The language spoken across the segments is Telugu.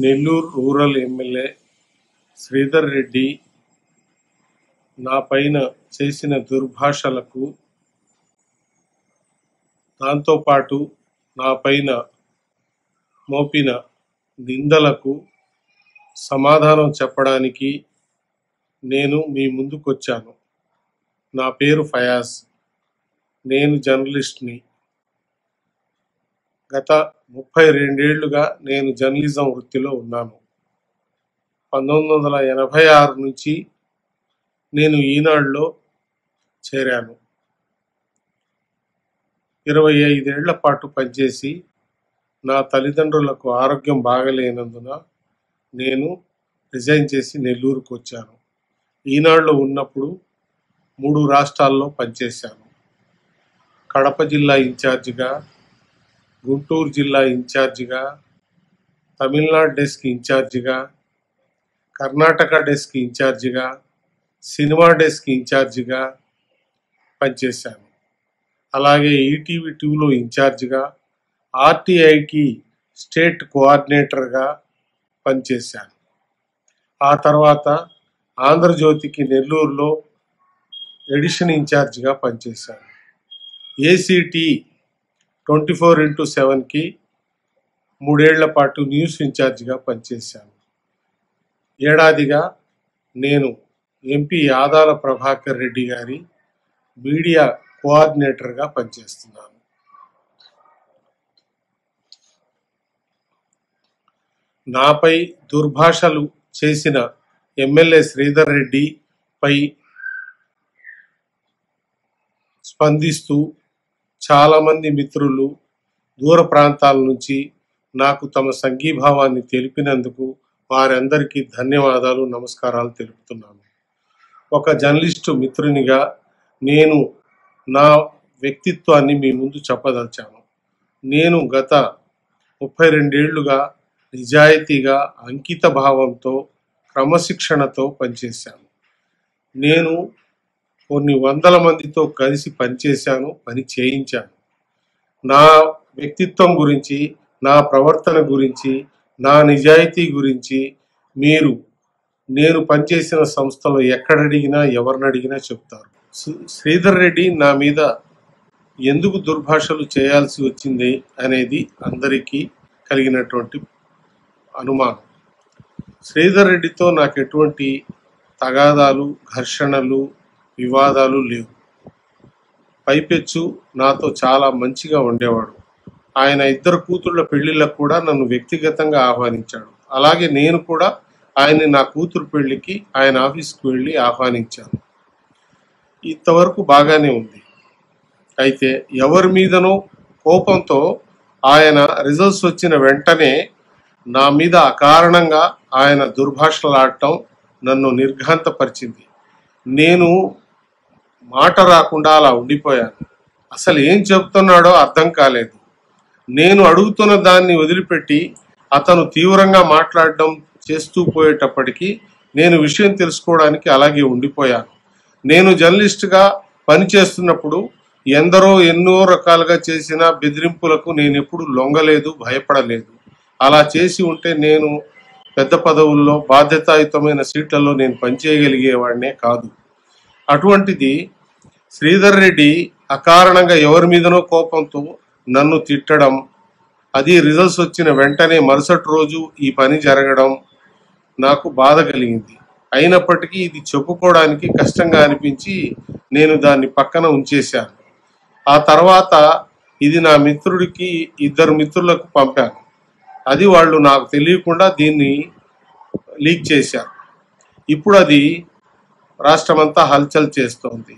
నెల్లూరు రూరల్ ఎమ్మెల్యే శ్రీధర్ రెడ్డి నా పైన చేసిన దుర్భాషలకు దాంతోపాటు నా పైన మోపిన నిందలకు సమాధానం చెప్పడానికి నేను మీ ముందుకొచ్చాను నా పేరు ఫయాజ్ నేను జర్నలిస్ట్ని గత ముప్పై రెండేళ్లుగా నేను జర్నలిజం వృత్తిలో ఉన్నాను పంతొమ్మిది వందల ఎనభై ఆరు నుంచి నేను ఈనాడులో చేరాను ఇరవై ఐదేళ్ల పాటు పనిచేసి నా తల్లిదండ్రులకు ఆరోగ్యం బాగలేనందున నేను రిజైన్ చేసి నెల్లూరుకు వచ్చాను ఈనాడులో ఉన్నప్పుడు మూడు రాష్ట్రాల్లో పనిచేశాను కడప జిల్లా ఇన్ఛార్జిగా గుంటూరు జిల్లా ఇన్ఛార్జిగా తమిళనాడు డెస్క్ ఇన్ఛార్జిగా కర్ణాటక డెస్క్ ఇన్ఛార్జిగా సినిమా డెస్క్ ఇన్ఛార్జిగా పనిచేశాను అలాగే ఈటీవీ టూలో ఇన్ఛార్జిగా ఆర్టీఐకి స్టేట్ కోఆర్డినేటర్గా పనిచేశాను ఆ తర్వాత ఆంధ్రజ్యోతికి నెల్లూరులో ఎడిషన్ ఇన్ఛార్జిగా పనిచేశాను ఏసీటీ ట్వంటీ ఫోర్ ఇంటూ సెవెన్కి మూడేళ్ల పాటు న్యూస్ ఇన్ఛార్జిగా పనిచేశాను ఏడాదిగా నేను ఎంపీ ఆదాల ప్రభాకర్ రెడ్డి గారి మీడియా కోఆర్డినేటర్గా పనిచేస్తున్నాను నాపై దుర్భాషలు చేసిన ఎమ్మెల్యే శ్రీధర్ రెడ్డి పై స్పందిస్తూ చాలామంది మిత్రులు దూర ప్రాంతాల నుంచి నాకు తమ సంఘీభావాన్ని తెలిపినందుకు వారందరికీ ధన్యవాదాలు నమస్కారాలు తెలుపుతున్నాను ఒక జర్నలిస్టు మిత్రునిగా నేను నా వ్యక్తిత్వాన్ని మీ ముందు చెప్పదలిచాను నేను గత ముప్పై రెండేళ్లుగా నిజాయితీగా అంకిత భావంతో క్రమశిక్షణతో పనిచేశాను నేను కొన్ని వందల మందితో కలిసి పనిచేశాను పని చేయించాను నా వ్యక్తిత్వం గురించి నా ప్రవర్తన గురించి నా నిజాయితీ గురించి మీరు నేను పనిచేసిన సంస్థలో ఎక్కడ అడిగినా ఎవరిని అడిగినా చెప్తారు శ్రీ- శ్రీధర్ రెడ్డి నా మీద ఎందుకు దుర్భాషలు చేయాల్సి వచ్చింది అనేది అందరికీ కలిగినటువంటి అనుమానం శ్రీధర్ రెడ్డితో నాకు ఎటువంటి తగాదాలు ఘర్షణలు వివాదాలు లేవు పైపెచ్చు నాతో చాలా మంచిగా ఉండేవాడు ఆయన ఇద్దరు కూతుళ్ళ పెళ్లిళ్ళకు కూడా నన్ను వ్యక్తిగతంగా ఆహ్వానించాడు అలాగే నేను కూడా ఆయన్ని నా కూతురు పెళ్లికి ఆయన ఆఫీస్కి వెళ్ళి ఆహ్వానించాను ఇంతవరకు బాగానే ఉంది అయితే ఎవరి మీదనో కోపంతో ఆయన రిజల్ట్స్ వచ్చిన వెంటనే నా మీద అకారణంగా ఆయన దుర్భాషలాడటం నన్ను నిర్ఘాంతపరిచింది నేను మాట రాకుండా అలా ఉండిపోయాను అసలు ఏం చెప్తున్నాడో అర్థం కాలేదు నేను అడుగుతున్న దాన్ని వదిలిపెట్టి అతను తీవ్రంగా మాట్లాడడం చేస్తూ పోయేటప్పటికీ నేను విషయం తెలుసుకోవడానికి అలాగే ఉండిపోయాను నేను జర్నలిస్ట్గా పనిచేస్తున్నప్పుడు ఎందరో ఎన్నో రకాలుగా చేసిన బెదిరింపులకు నేను ఎప్పుడు లొంగలేదు భయపడలేదు అలా చేసి ఉంటే నేను పెద్ద పదవుల్లో బాధ్యతాయుతమైన సీట్లలో నేను పనిచేయగలిగేవాడినే కాదు అటువంటిది శ్రీధర్ రెడ్డి అకారణంగా ఎవరి మీదనో కోపంతో నన్ను తిట్టడం అది రిజల్ట్స్ వచ్చిన వెంటనే మరుసటి రోజు ఈ పని జరగడం నాకు బాధ కలిగింది అయినప్పటికీ ఇది చెప్పుకోవడానికి కష్టంగా అనిపించి నేను దాన్ని పక్కన ఉంచేశాను ఆ తర్వాత ఇది నా మిత్రుడికి ఇద్దరు మిత్రులకు పంపాను అది వాళ్ళు నాకు తెలియకుండా దీన్ని లీక్ చేశారు ఇప్పుడు అది రాష్ట్రమంతా హల్చల్ చేస్తోంది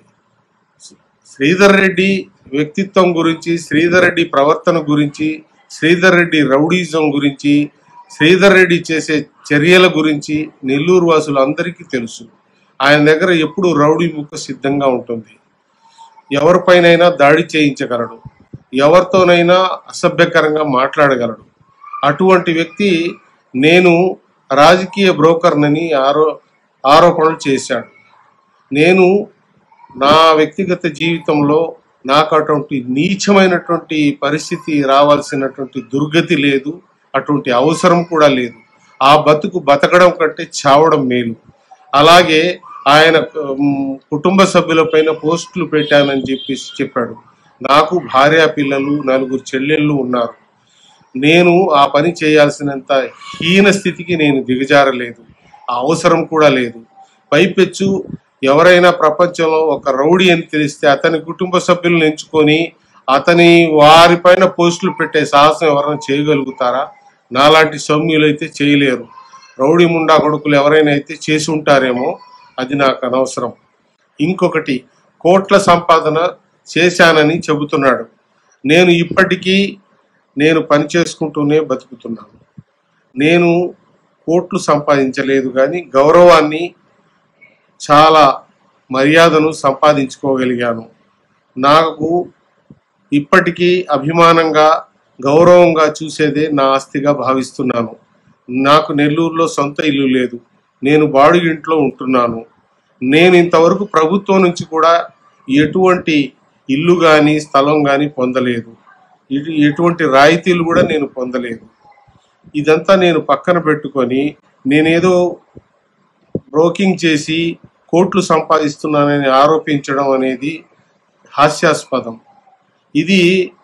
శ్రీధర్ రెడ్డి వ్యక్తిత్వం గురించి శ్రీధర్ రెడ్డి ప్రవర్తన గురించి శ్రీధర్ రెడ్డి రౌడీజం గురించి శ్రీధర్ రెడ్డి చేసే చర్యల గురించి నెల్లూరు వాసులు అందరికీ తెలుసు ఆయన దగ్గర ఎప్పుడు రౌడీ ముక్క సిద్ధంగా ఉంటుంది ఎవరిపైనైనా దాడి చేయించగలడు ఎవరితోనైనా అసభ్యకరంగా మాట్లాడగలడు అటువంటి వ్యక్తి నేను రాజకీయ బ్రోకర్నని ఆరో ఆరోపణలు చేశాడు నేను నా వ్యక్తిగత జీవితంలో నాకు అటువంటి నీచమైనటువంటి పరిస్థితి రావాల్సినటువంటి దుర్గతి లేదు అటువంటి అవసరం కూడా లేదు ఆ బతుకు బతకడం కంటే చావడం మేలు అలాగే ఆయన ఉమ్, కుటుంబ సభ్యులపైన పోస్టులు పెట్టానని చెప్పేసి చెప్పాడు నాకు భార్య పిల్లలు నలుగురు చెల్లెళ్ళు ఉన్నారు నేను ఆ పని చేయాల్సినంత హీన స్థితికి నేను దిగజారలేదు ఆ అవసరం కూడా లేదు పైపెచ్చు ఎవరైనా ప్రపంచంలో ఒక రౌడీ అని తెలిస్తే అతని కుటుంబ సభ్యులను ఎంచుకొని అతని వారిపైన పోస్టులు పెట్టే సాహసం ఎవరైనా చేయగలుగుతారా నాలాంటి సౌమ్యులైతే చేయలేరు రౌడీ ముండా కొడుకులు ఎవరైనా అయితే చేసి ఉంటారేమో అది నాకు అనవసరం ఇంకొకటి కోట్ల సంపాదన చేశానని చెబుతున్నాడు నేను ఇప్పటికీ నేను పని చేసుకుంటూనే బతుకుతున్నాను నేను కోట్లు సంపాదించలేదు కానీ గౌరవాన్ని చాలా మర్యాదను సంపాదించుకోగలిగాను నాకు ఇప్పటికీ అభిమానంగా గౌరవంగా చూసేదే నా ఆస్తిగా భావిస్తున్నాను నాకు నెల్లూరులో సొంత ఇల్లు లేదు నేను బాడుగి ఇంట్లో ఉంటున్నాను నేను ఇంతవరకు ప్రభుత్వం నుంచి కూడా ఎటువంటి ఇల్లు కానీ స్థలం కానీ పొందలేదు ఇటు- ఎటువంటి రాయితీలు కూడా నేను పొందలేదు ఇదంతా నేను పక్కన పెట్టుకొని నేనేదో బ్రోకింగ్ చేసి కోట్లు సంపాదిస్తున్నానని ఆరోపించడం అనేది హాస్యాస్పదం ఇది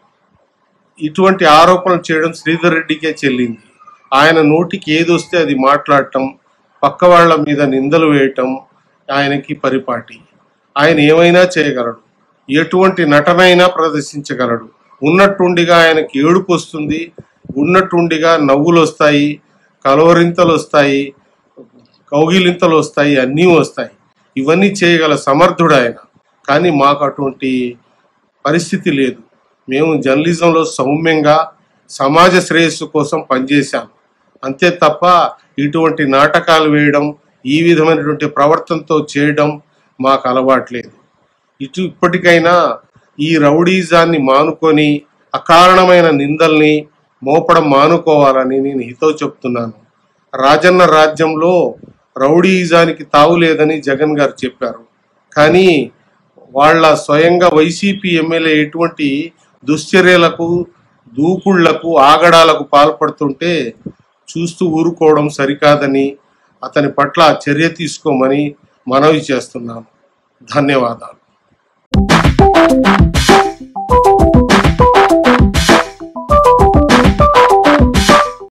ఇటువంటి ఆరోపణలు చేయడం శ్రీధర్ రెడ్డికే చెల్లింది ఆయన నోటికి ఏది వస్తే అది మాట్లాడటం పక్క వాళ్ళ మీద నిందలు వేయటం ఆయనకి పరిపాటి ఆయన ఏమైనా చేయగలడు ఎటువంటి నటనైనా ప్రదర్శించగలడు ఉన్నట్టుండిగా ఆయనకి ఏడుపు వస్తుంది ఉన్నట్టుండిగా నవ్వులు వస్తాయి కలవరింతలు వస్తాయి కౌగిలింతలు వస్తాయి అన్నీ వస్తాయి ఇవన్నీ చేయగల సమర్థుడు ఆయన కానీ మాకు అటువంటి పరిస్థితి లేదు మేము జర్నలిజంలో సౌమ్యంగా సమాజ శ్రేయస్సు కోసం పనిచేశాం అంతే తప్ప ఇటువంటి నాటకాలు వేయడం ఈ విధమైనటువంటి ప్రవర్తనతో చేయడం మాకు అలవాట్లేదు ఇటు ఇప్పటికైనా ఈ రౌడీజాన్ని మానుకొని అకారణమైన నిందల్ని మోపడం మానుకోవాలని నేను హితవు చెప్తున్నాను రాజన్న రాజ్యంలో రౌడీయిజానికి తావు లేదని జగన్ గారు చెప్పారు కానీ వాళ్ళ స్వయంగా వైసీపీ ఎమ్మెల్యే ఎటువంటి దుశ్చర్యలకు దూకుళ్లకు ఆగడాలకు పాల్పడుతుంటే చూస్తూ ఊరుకోవడం సరికాదని అతని పట్ల చర్య తీసుకోమని మనవి చేస్తున్నాను ధన్యవాదాలు